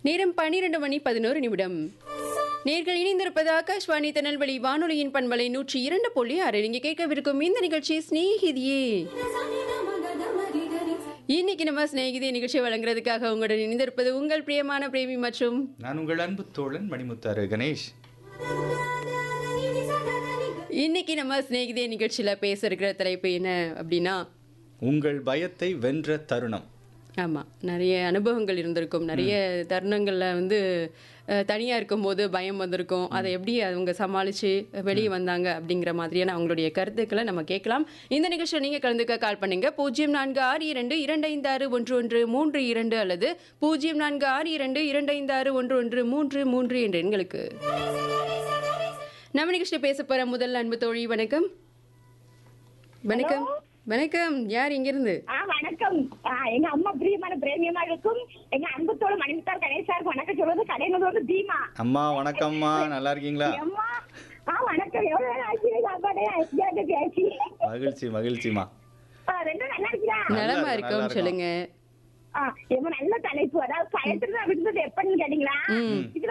நேரம் பன்னிரண்டு மணி பதினோரு நிமிடம் நேர்கள் இணைந்திருப்பது ஆகாஷ்வாணி திருநெல்வேலி வானொலியின் பண்பலை நூற்றி இரண்டு புள்ளி ஆறு நீங்க கேட்கவிருக்கும் இந்த நிகழ்ச்சி ஸ்நேகிதியே இன்னைக்கு நம்ம ஸ்நேகிதி நிகழ்ச்சி வழங்குறதுக்காக உங்களுடன் இணைந்திருப்பது உங்கள் பிரியமான பிரேமி மற்றும் நான் உங்கள் அன்பு தோழன் மணிமுத்தாறு கணேஷ் இன்னைக்கு நம்ம ஸ்நேகிதே நிகழ்ச்சியில பேச இருக்கிற தலைப்பு என்ன அப்படின்னா உங்கள் பயத்தை வென்ற தருணம் ஆமாம் நிறைய அனுபவங்கள் இருந்திருக்கும் நிறைய தருணங்களில் வந்து அஹ், தனியா இருக்கும்போது பயம் வந்திருக்கும் அதை எப்படி அவங்க சமாளித்து வெளியே வந்தாங்க அப்படிங்கிற மாதிரியான அவங்களுடைய கருத்துக்களை நம்ம கேட்கலாம் இந்த நிகழ்ச்சியில் நீங்கள் கலந்துக்க கால் பண்ணுங்க பூஜ்ஜியம் நான்கு ஆறு இரண்டு இரண்டு ஐந்து ஆறு ஒன்று ஒன்று மூன்று இரண்டு அல்லது பூஜ்ஜியம் நான்கு ஆறு இரண்டு இரண்டு ஐந்து ஆறு ஒன்று ஒன்று மூன்று மூன்று என்ற எண்களுக்கு நம்ம நிகழ்ச்சியில் பேச போகிற முதல் அன்பு தோழி வணக்கம் வணக்கம் வணக்கம் யார் இங்கிருந்து ஆ வணக்கம் ஆ, எங்க அம்மா பிரியமான பிரேமியமா இருக்கும் எங்க அன்புத்தோட மணிமுத்தார் கணேசாருக்கு வணக்கம் சொல்றது கடையினதோட தீமா அம்மா வணக்கம்மா நல்லா இருக்கீங்களா அம்மா ஆ வணக்கம் எவ்வளவு நேரம் ஆச்சு சாப்பாடு ஐயாட்ட பேசி மகிழ்ச்சி மகிழ்ச்சிமா ஆ, ரெண்டும் நல்லா இருக்கிறா நல்லா நலமா இருக்கு, நல்லா இருக்கோம் இருக்கோம். சொல்லுங்க ஆ, எவ்வளவு நல்ல தலைப்பு அதாவது பயத்துல விழுந்தது எப்பன்னு கேட்டீங்களா இதுல